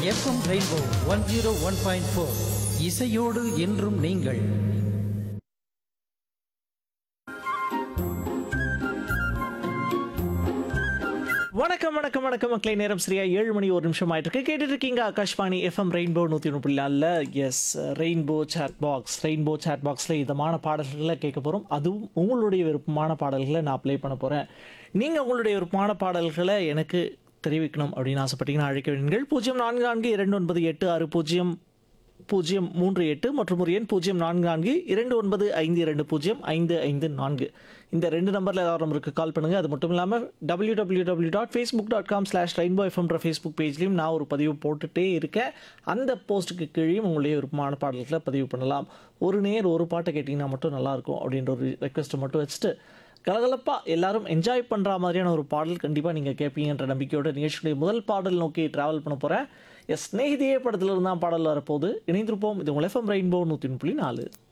FM rainbow one zero one point four இசையோடு என்றும் நீங்கள் வணக்கம் வணக்கம் வணக்கம் மக்களை நேரம் சரியா ஏழு மணி ஒரு நிமிஷம் ஆயிட்டு இருக்கு கேட்டுட்டு இருக்கீங்க ஆகாஷ்வாணி எஃப்எம் ரெயின்போ நூற்றி ஒன்று புள்ளி நாலில் எஸ் rainbow chat box rainbow chat பாக்ஸில் இதமான பாடல்களை கேட்க போகிறோம் அதுவும் உங்களுடைய விருப்பமான பாடல்களை நான் ப்ளே பண்ண போகிறேன் நீங்கள் உங்களுடைய விருப்பமான பாடல்களை எனக்கு தெரிவிக்கணும் அப்படின்னு ஆசைப்பட்டீங்கன்னா அழைக்க வேண்டுங்கள் பூஜ்ஜியம் நான்கு நான்கு இரண்டு ஒன்பது எட்டு ஆறு பூஜ்ஜியம் பூஜ்ஜியம் மூன்று எட்டு மற்றும் ஒரு எண் பூஜ்ஜியம் நான்கு நான்கு இரண்டு ஒன்பது ஐந்து இரண்டு பூஜ்ஜியம் ஐந்து ஐந்து நான்கு இந்த ரெண்டு நம்பரில் ஏதாவது நம்பருக்கு கால் பண்ணுங்கள் அது மட்டும் இல்லாமல் W W W dot Facebook dot com slash rainbow எஃப்எம்ன்ற ஃபேஸ்புக் பேஜ்லையும் நான் ஒரு பதிவு போட்டுகிட்டே இருக்கேன் அந்த போஸ்ட்டுக்கு கீழேயும் உங்களுடைய விருப்பமான பாடல்களை பதிவு பண்ணலாம் ஒரு நேர் ஒரு பாட்டை கேட்டிங்கன்னா மட்டும் நல்லாயிருக்கும் அப்படின்ற ஒரு ரெக்வஸ்ட்டை மட்டும் வச்சுட்டு கலகலப்பாக எல்லாரும் என்ஜாய் பண்ணுற மாதிரியான ஒரு பாடல் கண்டிப்பாக நீங்கள் கேட்பீங்கன்ற நம்பிக்கையோட நிகழ்ச்சியுடைய முதல் பாடல் நோக்கி ட்ராவல் பண்ண போகிறேன் எஸ் ஸ்நேகிதியே படத்தில் இருந்தால் பாடல் வரப்போகுது இணைந்திருப்போம் இது உங்கள் எஃப்எம் ரெயின்போ நூற்றி புள்ளி நாலு